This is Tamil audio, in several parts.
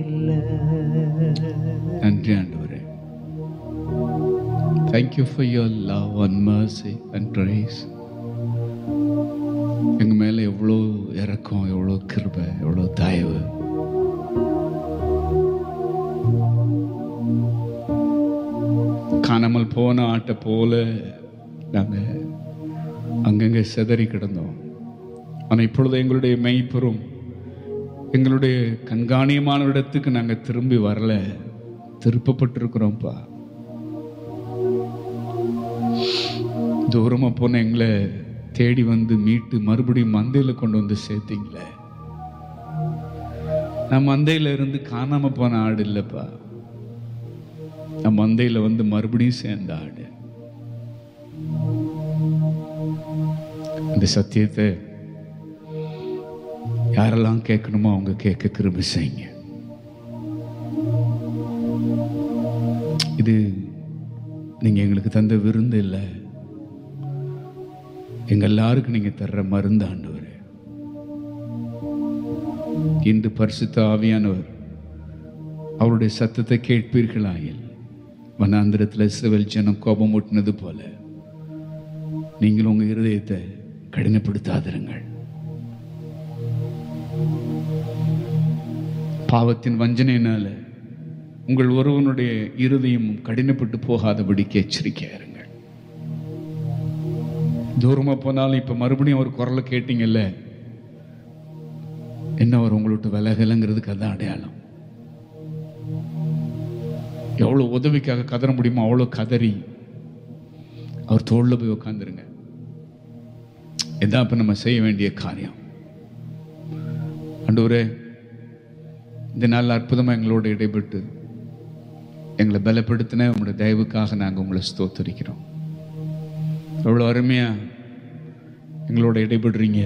நன்றி ஆண்டவரே thank you for your love and mercy and tries எங்கள் மேலே எவ்வளோ இறக்கம் எவ்வளோ கிருபை எவ்வளோ தயவு காணாமல் போன ஆட்டை போல நாங்கள் அங்கங்கே சிதறி கிடந்தோம் ஆனால் இப்பொழுது எங்களுடைய மெய்ப்பெரும் எங்களுடைய கண்காணியமான இடத்துக்கு நாங்கள் திரும்பி வரல திருப்பப்பட்டிருக்கிறோம்ப்பா தூரமாக போன எங்களை தேடி வந்து மீட்டு மறுபடியும் மந்தையில் கொண்டு வந்து சேர்த்தீங்களே நான் மந்தையில் இருந்து காணாம போன ஆடு இல்லைப்பா நான் மந்தையில் வந்து மறுபடியும் சேர்ந்த ஆடு இந்த சத்தியத்தை யாரெல்லாம் கேட்கணுமோ அவங்க கேட்க கிருபி செய்யுங்க இது நீங்க எங்களுக்கு தந்த விருந்து இல்லை எங்க எல்லாருக்கும் நீங்க தர்ற மருந்து ஆண்டவர் இன்று பரிசுத்த ஆவியானவர் அவருடைய சத்தத்தை கேட்பீர்களாயில் வனாந்திரத்தில் சிவல் ஜனம் கோபம் ஊட்டினது போல நீங்கள் உங்க இருதயத்தை கடினப்படுத்தாதிருங்கள் பாவத்தின் வஞ்சனையினால உங்கள் ஒருவனுடைய இருதயம் கடினப்பட்டு போகாதபடிக்கு எச்சரிக்கையா இருங்கள் தூரமா போனாலும் இப்ப மறுபடியும் ஒரு குரலை கேட்டீங்கல்ல என்ன அவர் உங்கள்ட்ட விலகலைங்கிறதுக்கு அதான் அடையாளம் எவ்வளவு உதவிக்காக கதற முடியுமோ அவ்வளோ கதறி அவர் தோளில் போய் உட்காந்துருங்க இதான் இப்ப நம்ம செய்ய வேண்டிய காரியம் ஆண்டவரே இந்த நாள் அற்புதமாக எங்களோட இடைப்பட்டு எங்களை பலப்படுத்தின உங்களுடைய தயவுக்காக நாங்கள் உங்களை ஸ்தோத்தரிக்கிறோம் எவ்வளோ அருமையாக எங்களோட இடைபடுறீங்க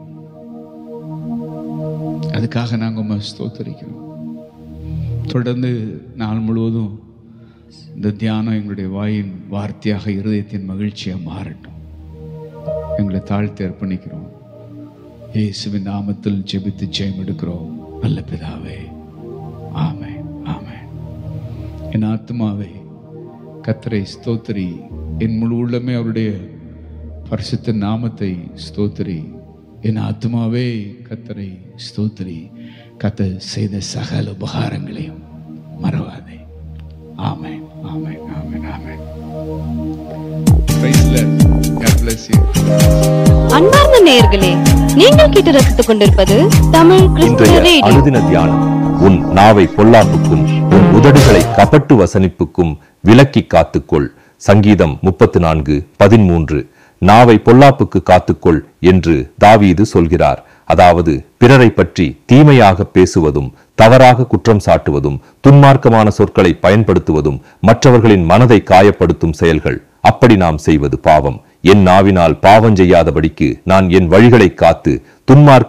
அதுக்காக நாங்கள் உங்களை ஸ்தோத்தரிக்கிறோம் தொடர்ந்து நாள் முழுவதும் இந்த தியானம் எங்களுடைய வாயின் வார்த்தையாக இருதயத்தின் மகிழ்ச்சியாக மாறட்டும் எங்களை தாழ்த்தி அர்ப்பணிக்கிறோம் இயேசுவின் நாமத்தில் ஜெபித்து ஜெயம் எடுக்கிறோம் நல்ல பிதாவே ஆமே ஆமே என் ஆத்மாவே கத்தரை ஸ்தோத்திரி என் முழு உள்ளமே அவருடைய பரிசுத்த நாமத்தை ஸ்தோத்திரி என் ஆத்மாவே கத்தரை ஸ்தோத்திரி கத்த செய்த சகல உபகாரங்களையும் மறவாதே ஆமென் ஆமென் ஆமென் ஆமென் Praise the Lord. God bless you. அன்பார்ந்த நேயர்களே நீங்கள் கேட்டு ரசித்துக் கொண்டிருப்பது தமிழ் கிறிஸ்துவ இன்றைய ரேடியோ அனுதின தியானம் உன் நாவை பொல்லாப்புக்கும் உன் உதடுகளை கபட்டு வசனிப்புக்கும் விலக்கி காத்துக்கொள் சங்கீதம் முப்பத்து நான்கு பதிமூன்று நாவை பொல்லாப்புக்கு காத்துக்கொள் என்று தாவீது சொல்கிறார் அதாவது பிறரை பற்றி தீமையாக பேசுவதும் தவறாக குற்றம் சாட்டுவதும் துன்மார்க்கமான சொற்களை பயன்படுத்துவதும் மற்றவர்களின் மனதை காயப்படுத்தும் செயல்கள் அப்படி நாம் செய்வது பாவம் என் நாவினால் பாவம் செய்யாதபடிக்கு நான் என் வழிகளை காத்து துன்மார்க்க